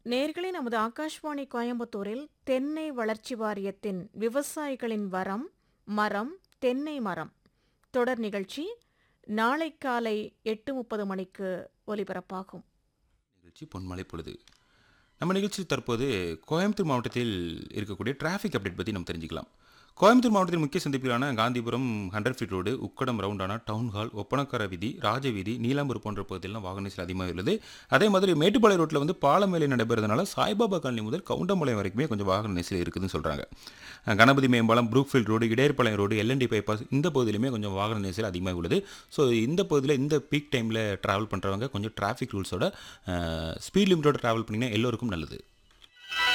நேர்களே நமது ஆகாஷ்வாணி கோயம்புத்தூரில் தென்னை வளர்ச்சி வாரியத்தின் விவசாயிகளின் வரம் மரம் தென்னை மரம் தொடர் நிகழ்ச்சி நாளை காலை எட்டு முப்பது மணிக்கு ஒலிபரப்பாகும் நிகழ்ச்சி பொன்மலை பொழுது நம்ம நிகழ்ச்சி தற்போது கோயம்புத்தூர் மாவட்டத்தில் இருக்கக்கூடிய டிராஃபிக் அப்டேட் பற்றி நம்ம தெரிஞ்சுக்கலாம் கோயம்புத்தூர் மாவட்டத்தின் முக்கிய சந்திப்புகளான Gandhipuram hundred feet road Ukkadam ரவுண்டானா டவுன் ஹால் ஒப்பனக்கார வீதி ராஜவீதி நீலாம்பூர் போன்ற பகுதியெல்லாம் வாகன நெரிசல் அதிகமாக உள்ளது அதே மாதிரி மேட்டுப்பாளையம் ரோட்டில் வந்து பாலம் வேலை நடைபெறதுனால சாய்பாபா காலனி முதல் கவுண்டம்பாளையம் வரைக்குமே கொஞ்சம் வாகன நெரிசல் இருக்குதுன்னு சொல்கிறாங்க கணபதி மேம்பாலம் Brookfield road Idayarpalayam road LNT bypass இந்த பகுதியிலுமே கொஞ்சம் வாகன நெரிசல் அதிகமாக உள்ளது ஸோ இந்த பகுதியில் இந்த பீக் டைமில் ட்ராவல் பண்ணுறவங்க கொஞ்சம் டிராஃபிக் ரூல்ஸோட ஸ்பீட் லிமிட்டோட ட்ராவல் பண்ணிங்கன்னா எல்லோருக்கும் நல்லது